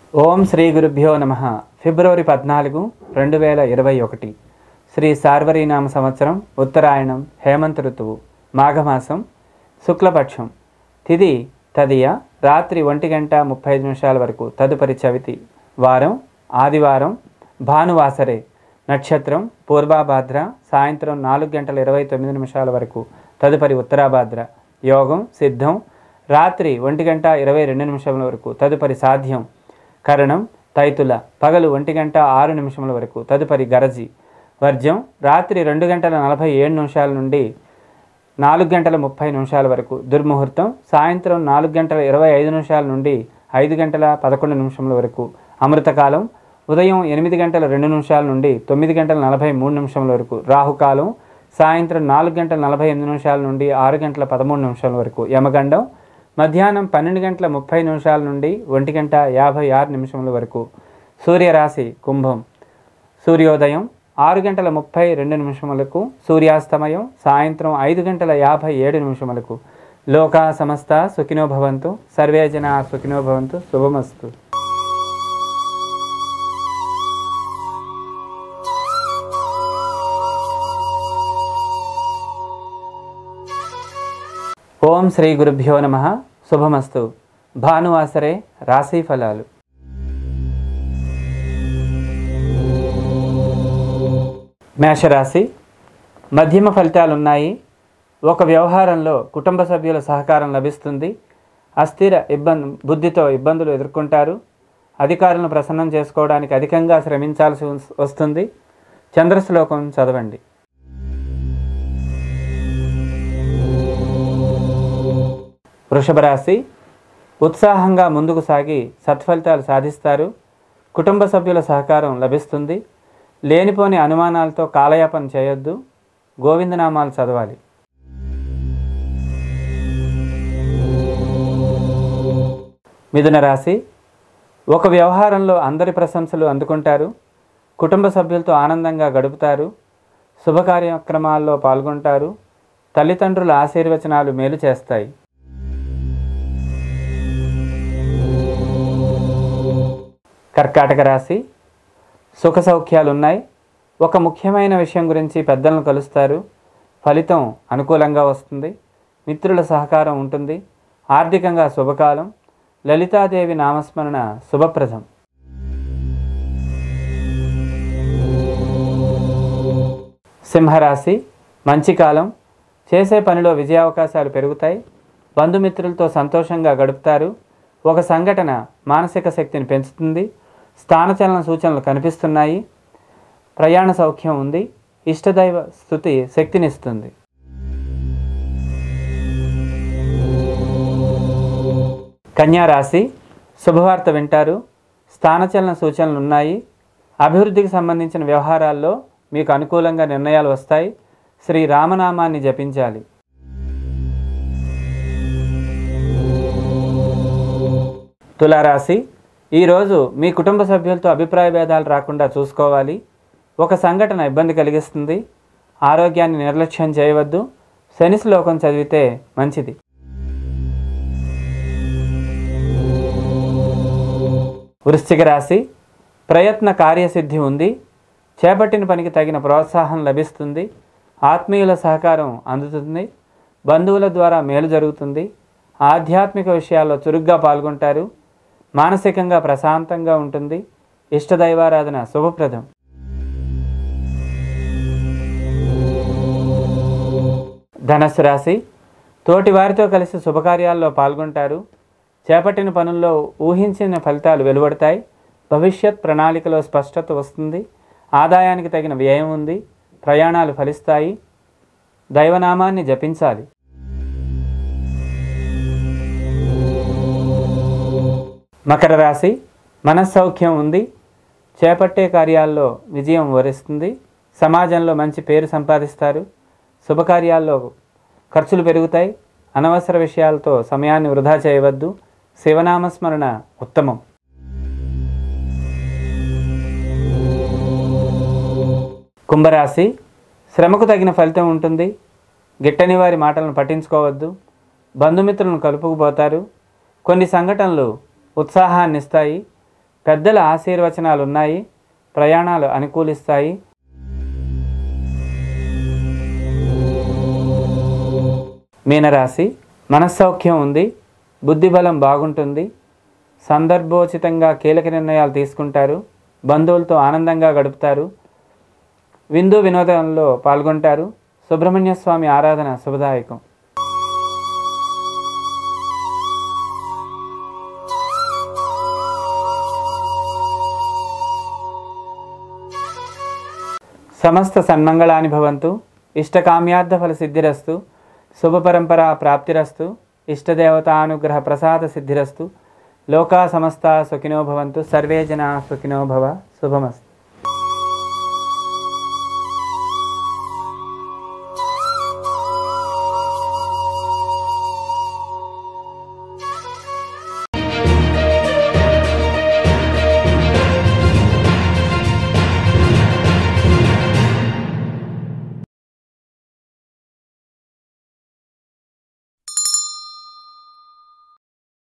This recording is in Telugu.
ఓం శ్రీ గురుభ్యో నమ ఫిబ్రవరి పద్నాలుగు రెండు వేల ఇరవై ఒకటి శ్రీ సార్వరీనామ సంవత్సరం ఉత్తరాయణం హేమంత ఋతువు మాఘమాసం శుక్లపక్షం తిది తదియ రాత్రి ఒంటి గంట ముప్పై ఐదు నిమిషాల వరకు తదుపరి చవితి వారం ఆదివారం భానువాసరే నక్షత్రం పూర్వాభాద్ర సాయంత్రం నాలుగు గంటల ఇరవై తొమ్మిది నిమిషాల వరకు తదుపరి ఉత్తరాభాద్ర యోగం సిద్ధం రాత్రి ఒంటి గంట ఇరవై రెండు నిమిషముల వరకు తదుపరి సాధ్యం కరణం తైతుల పగలు ఒంటి గంట ఆరు నిమిషముల వరకు తదుపరి గరజి వర్జ్యం రాత్రి రెండు గంటల నలభై ఏడు నిమిషాల నుండి నాలుగు గంటల ముప్పై నిమిషాల వరకు దుర్ముహూర్తం సాయంత్రం నాలుగు గంటల ఇరవై ఐదు నిమిషాల నుండి ఐదు గంటల పదకొండు నిమిషముల వరకు అమృతకాలం ఉదయం ఎనిమిది గంటల రెండు నిమిషాల నుండి తొమ్మిది గంటల నలభై మూడు నిమిషముల వరకు రాహుకాలం సాయంత్రం నాలుగు గంటల నలభై ఎనిమిది నిమిషాల నుండి ఆరు గంటల పదమూడు నిమిషాల వరకు యమగండం మధ్యాహ్నం పన్నెండు గంటల ముప్పై నిమిషాల నుండి ఒంటి గంట యాభై ఆరు నిమిషముల వరకు సూర్యరాశి కుంభం సూర్యోదయం ఆరు గంటల ముప్పై రెండు నిమిషములకు సూర్యాస్తమయం సాయంత్రం ఐదు గంటల యాభై ఏడు నిమిషములకు లోకా సమస్త సుఖినో భవంతు సర్వే జన సుఖినో భవంతు శుభమస్తు ఓం శ్రీ గురుభ్యో నమ శుభమస్తు భానువాసరే రాశి ఫలాలు మేషరాశి మధ్యమ ఫలితాలు ఉన్నాయి ఒక వ్యవహారంలో కుటుంబ సభ్యుల సహకారం లభిస్తుంది అస్థిర ఇబ్బంది బుద్ధితో ఇబ్బందులు ఎదుర్కొంటారు అధికారులను ప్రసన్నం చేసుకోవడానికి అధికంగా శ్రమించాల్సి వస్- వస్తుంది చంద్రశ్లోకం చదవండి వృషభ రాశి ఉత్సాహంగా ముందుకు సాగి సత్ఫలితాలు సాధిస్తారు కుటుంబ సభ్యుల సహకారం లభిస్తుంది లేనిపోని అనుమానాలతో కాలయాపన చేయొద్దు గోవిందనామాలు చదవాలి మిథున రాశి ఒక వ్యవహారంలో అందరి ప్రశంసలు అందుకుంటారు కుటుంబ సభ్యులతో ఆనందంగా గడుపుతారు శుభ కార్యక్రమాల్లో పాల్గొంటారు తల్లిదండ్రుల ఆశీర్వచనాలు మేలు చేస్తాయి కర్కాటక రాశి సుఖ సౌఖ్యాలు ఉన్నాయి ఒక ముఖ్యమైన విషయం గురించి పెద్దలను కలుస్తారు ఫలితం అనుకూలంగా వస్తుంది మిత్రుల సహకారం ఉంటుంది ఆర్థికంగా శుభకాలం లలితాదేవి నామస్మరణ శుభప్రదం సింహరాశి మంచి కాలం చేసే పనిలో విజయావకాశాలు పెరుగుతాయి బంధుమిత్రులతో సంతోషంగా గడుపుతారు ఒక సంఘటన మానసిక శక్తిని పెంచుతుంది స్థానచలన సూచనలు కనిపిస్తున్నాయి ప్రయాణ సౌఖ్యం ఉంది ఇష్టదైవ స్థుతి శక్తినిస్తుంది కన్యా రాశి శుభవార్త వింటారు స్థానచలన సూచనలు ఉన్నాయి అభివృద్ధికి సంబంధించిన వ్యవహారాల్లో మీకు అనుకూలంగా నిర్ణయాలు వస్తాయి శ్రీ రామనామాన్ని జపించాలి తులారాశి ఈరోజు మీ కుటుంబ సభ్యులతో అభిప్రాయ భేదాలు రాకుండా చూసుకోవాలి ఒక సంఘటన ఇబ్బంది కలిగిస్తుంది ఆరోగ్యాన్ని నిర్లక్ష్యం చేయవద్దు శని శ్లోకం చదివితే మంచిది వృశ్చిక రాశి ప్రయత్న కార్యసిద్ధి ఉంది చేపట్టిన పనికి తగిన ప్రోత్సాహం లభిస్తుంది ఆత్మీయుల సహకారం అందుతుంది బంధువుల ద్వారా మేలు జరుగుతుంది ఆధ్యాత్మిక విషయాల్లో చురుగ్గా పాల్గొంటారు మానసికంగా ప్రశాంతంగా ఉంటుంది ఇష్టదైవారాధన శుభప్రదం ధనస్సు రాశి తోటి వారితో కలిసి శుభకార్యాల్లో పాల్గొంటారు చేపట్టిన పనుల్లో ఊహించిన ఫలితాలు వెలువడతాయి భవిష్యత్ ప్రణాళికలో స్పష్టత వస్తుంది ఆదాయానికి తగిన వ్యయం ఉంది ప్రయాణాలు ఫలిస్తాయి దైవనామాన్ని జపించాలి మకర రాశి మనస్సౌఖ్యం ఉంది చేపట్టే కార్యాల్లో విజయం వరిస్తుంది సమాజంలో మంచి పేరు సంపాదిస్తారు శుభకార్యాల్లో ఖర్చులు పెరుగుతాయి అనవసర విషయాలతో సమయాన్ని వృధా చేయవద్దు శివనామస్మరణ ఉత్తమం కుంభరాశి శ్రమకు తగిన ఫలితం ఉంటుంది గిట్టని వారి మాటలను పట్టించుకోవద్దు బంధుమిత్రులను కలుపుకుపోతారు కొన్ని సంఘటనలు ఉత్సాహాన్ని ఇస్తాయి పెద్దల ఆశీర్వచనాలు ఉన్నాయి ప్రయాణాలు అనుకూలిస్తాయి మీనరాశి మనస్సౌఖ్యం ఉంది బుద్ధిబలం బాగుంటుంది సందర్భోచితంగా కీలక నిర్ణయాలు తీసుకుంటారు బంధువులతో ఆనందంగా గడుపుతారు విందు వినోదంలో పాల్గొంటారు సుబ్రహ్మణ్య స్వామి ఆరాధన శుభదాయకం సమస్త సన్మంగళాని భవంతు ఇష్టకామ్యార్థ ఫల సిద్ధిరస్తు శుభపరంపరా ప్రాప్తిరస్తు ఇష్టదేవతానుగ్రహ ప్రసాద సిద్ధిరస్తు లోకా సమస్త సుఖినో భవంతు సర్వే జనా సుఖినో భవ శుభమస్తు